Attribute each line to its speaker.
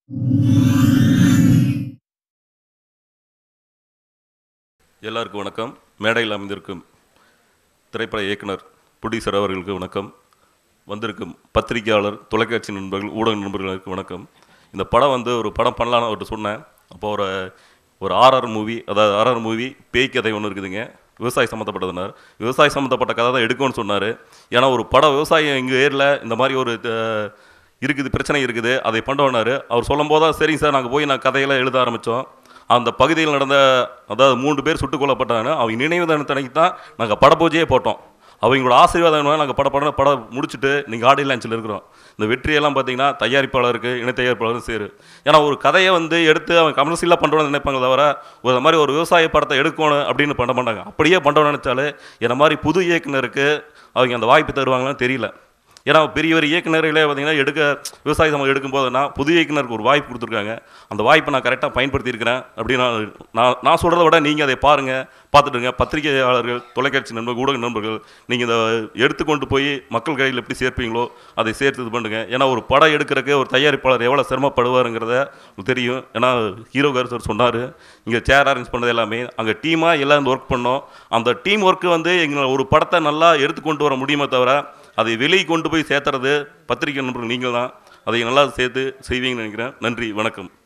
Speaker 1: எல்லாருக்கும் வணக்கம் மேடையில் அமைந்திருக்கும் திரைப்பட இயக்குனர் ப்ரொடியூசர் அவர்களுக்கு வணக்கம் வந்திருக்கும் பத்திரிகையாளர் தொலைக்காட்சி நண்பர்கள் ஊடக நண்பர்களுக்கு வணக்கம் இந்த படம் வந்து ஒரு படம் பண்ணலான்னு அவர்கிட்ட சொன்னேன் அப்போ ஒரு ஒரு ஆர்ஆர் மூவி அதாவது ஆர்ஆர் மூவி பேய் கதை ஒன்று இருக்குதுங்க விவசாய சம்மந்தப்பட்டதுனார் விவசாய சம்மந்தப்பட்ட கதை தான் எடுக்கும்னு சொன்னார் ஏன்னா ஒரு படம் விவசாயம் எங்கள் ஏரியில் இந்த மாதிரி ஒரு அஹ், இருக்குது பிரச்சனை இருக்குது அதை பண்ணுவோன்னாரு அவர் சொல்லும் போது தான் சரிங்க சார் நாங்கள் போய் நான் கதையெல்லாம் எழுத ஆரம்பித்தோம் அந்த பகுதியில் நடந்த அதாவது மூன்று பேர் சுட்டுக் கொல்லப்பட்டாங்க அவங்க நினைவு தினத்தன்னைக்கு தான் நாங்கள் படப்பூஜையே போட்டோம் அவங்களோட ஆசீர்வாதம் நாங்கள் பட படம் படம் முடிச்சுட்டு நீங்கள் ஆடியோ லான்ச்சில் இருக்கிறோம் இந்த வெற்றியெல்லாம் பார்த்தீங்கன்னா தயாரிப்பாளருக்கு இணை தயாரிப்பாளரும் சேரு ஏன்னா ஒரு கதையை வந்து எடுத்து அவன் கமர்ஷியலாக பண்ணுறோன்னு நினைப்பாங்க தவிர ஒரு மாதிரி ஒரு விவசாய படத்தை எடுக்கணும் அப்படின்னு பண்ண மாட்டாங்க அப்படியே பண்ணுறோம்னு நினச்சாலே என்ன மாதிரி புது இயக்குனருக்கு அவங்க அந்த வாய்ப்பு தருவாங்களான்னு தெரியல ஏன்னா பெரிய பெரிய இயக்குநர்களே பார்த்தீங்கன்னா எடுக்க விவசாய சமூகம் எடுக்கும்போதுனா புது இயக்குனருக்கு ஒரு வாய்ப்பு கொடுத்துருக்காங்க அந்த வாய்ப்பை நான் கரெக்டாக பயன்படுத்தியிருக்கிறேன் அப்படின்னு நான் நான் நான் சொல்கிறத விட நீங்கள் அதை பாருங்கள் பார்த்துட்டுங்க பத்திரிகையாளர்கள் தொலைக்காட்சி நண்பர்கள் ஊடக நண்பர்கள் நீங்கள் இதை எடுத்துக்கொண்டு போய் மக்கள் கையில் எப்படி சேர்ப்பீங்களோ அதை சேர்த்து இது பண்ணுங்க ஏன்னா ஒரு படம் எடுக்கிறதுக்கு ஒரு தயாரிப்பாளர் எவ்வளோ சிரமப்படுவாருங்கிறத உங்களுக்கு தெரியும் ஏன்னா ஹீரோ கருத்தர் சொன்னார் இங்கே சேர் அரேஞ்ச் பண்ணது எல்லாமே அங்கே டீமாக எல்லாம் ஒர்க் பண்ணோம் அந்த டீம் ஒர்க்கு வந்து எங்களை ஒரு படத்தை நல்லா எடுத்து கொண்டு வர முடியுமே தவிர அதை வெளியே கொண்டு போய் சேர்த்துறது பத்திரிகை நண்பர்கள் நீங்கள் தான் அதை நல்லா சேர்த்து செய்வீங்கன்னு நினைக்கிறேன் நன்றி வணக்கம்